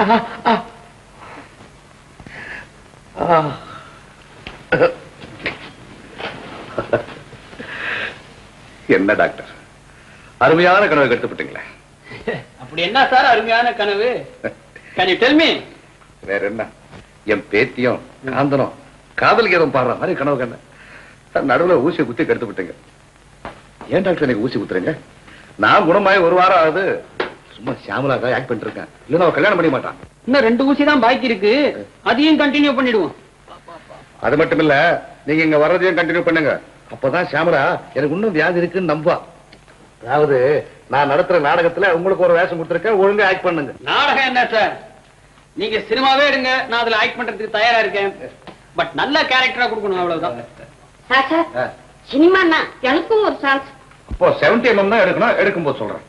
என்ன டாக்டர் அருமையான கனவை கட்டுப்பட்டீங்களே அப்படி என்ன சார் அருமையான கனவு கேன் யூ டெல் மீ வேற என்ன என் பேத்தியும் காந்தனும் காதல் கீதம் பாடுற மாதிரி கனவு கண்ண நடுவுல ஊசி குத்தி கெடுத்து விட்டீங்க ஏன் டாக்டர் எனக்கு ஊசி குத்துறீங்க நான் குணமாயி ஒரு வாரம் ஆகுது சும்மா சியாமலாக்கா ஆக்ட் பண்ணிட்டு இருக்கேன் இல்லைன்னா அவ கல்யாணம் பண்ணிக்க மாட்டான் இன்னும் ரெண்டு ஊசி தான் பாக்கி இருக்கு அதையும் கண்டினியூ பண்ணிடுவோம் அது மட்டும் இல்ல நீங்க இங்க வர்றதையும் கண்டினியூ பண்ணுங்க அப்பதான் சியாமலா எனக்கு இன்னும் வியாதி இருக்குன்னு நம்புவா அதாவது நான் நடத்துற நாடகத்துல உங்களுக்கு ஒரு வேஷம் கொடுத்துருக்கேன் ஒழுங்கா ஆக்ட் பண்ணுங்க நாடகம் என்ன சார் நீங்க சினிமாவே எடுங்க நான் அதுல ஆக்ட் பண்றதுக்கு தயாரா இருக்கேன் பட் நல்ல கேரக்டரா கொடுக்கணும் அவ்வளவுதான் சார் சார் ஆ. சினிமான்னா எனக்கும் ஒரு சான்ஸ் அப்போ செவன்டி எம்எம் தான் எடுக்கணும் எடுக்கும்போது சொல்றேன்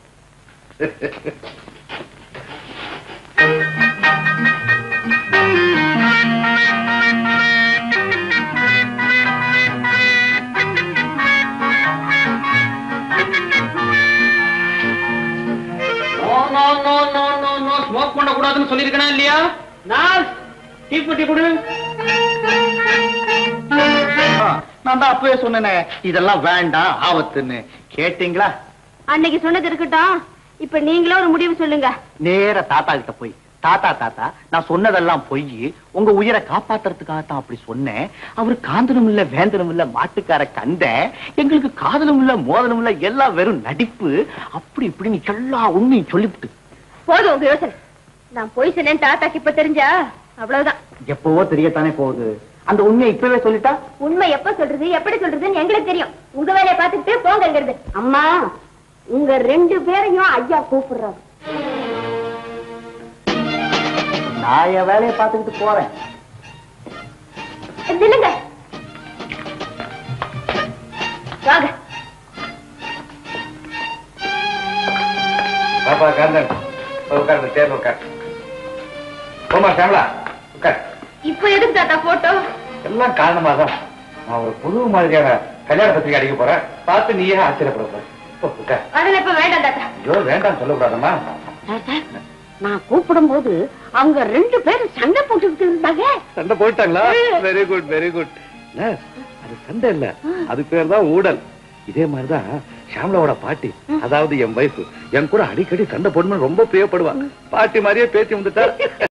no no no no no no smoke பண்ண கூடாதுன்னு சொல்லிருக்கனா இல்லையா நான் டீ பட்டி கொடு நான் தான் அப்பவே சொன்னேனே இதெல்லாம் வேண்டாம் ஆபத்துன்னு கேட்டீங்களா அன்னைக்கு சொன்னது இருக்கட்டும் இப்ப நீங்களும் ஒரு முடிவு சொல்லுங்க நேர தாத்தா கிட்ட போய் தாத்தா தாத்தா நான் சொன்னதெல்லாம் பொய் உங்க உயிரை காப்பாத்துறதுக்காக தான் அப்படி சொன்னேன் அவரு காந்தனும் இல்ல வேந்தனும் இல்ல மாட்டுக்கார கந்த எங்களுக்கு காதலும் இல்ல மோதலும் இல்ல எல்லாம் வெறும் நடிப்பு அப்படி இப்படின்னு எல்லா உண்மையும் சொல்லிவிட்டு போதும் உங்க யோசனை நான் போய் சொன்னேன் தாத்தாக்கு இப்ப தெரிஞ்சா அவ்வளவுதான் எப்பவோ தெரியத்தானே போகுது அந்த உண்மையை இப்பவே சொல்லிட்டா உண்மை எப்ப சொல்றது எப்படி சொல்றதுன்னு எங்களுக்கு தெரியும் உங்க வேலையை பார்த்துட்டு போங்கிறது அம்மா உங்க ரெண்டு பேரையும் ஐயா கூப்பிடுறாரு நான் என் வேலையை பார்த்துக்கிட்டு போறேன் நில்லுங்க வாங்க பாப்பா காந்தன் உட்கார்ந்து தேர்வு உட்கார் போமா சியாமலா உட்கார் இப்ப எதுக்கு தாத்தா போட்டோ எல்லாம் காரணமா தான் நான் ஒரு புது மாதிரியான கல்யாண பத்திரிகை அடிக்க போறேன் பார்த்து நீயே ஆச்சரியப்பட போற போ, உட்கார் அதெல்லாம் இப்ப வேண்டாம் தாத்தா ஐயோ வேண்டாம் சொல்லக்கூடாதம்மா தாத்தா நான் கூப்பிடும் போது அவங்க ரெண்டு பேரும் சண்டை போட்டுக்கிட்டு இருந்தாங்க சண்டை போயிட்டாங்களா வெரி குட் வெரி குட் அது சண்டை இல்ல அது பேர் தான் ஊடல் இதே மாதிரிதான் ஷாம்லாவோட பாட்டி அதாவது என் வைஃப் என் கூட அடிக்கடி சண்டை போடணும்னு ரொம்ப பிரியப்படுவா பாட்டி மாதிரியே பேசி வந்துட்டா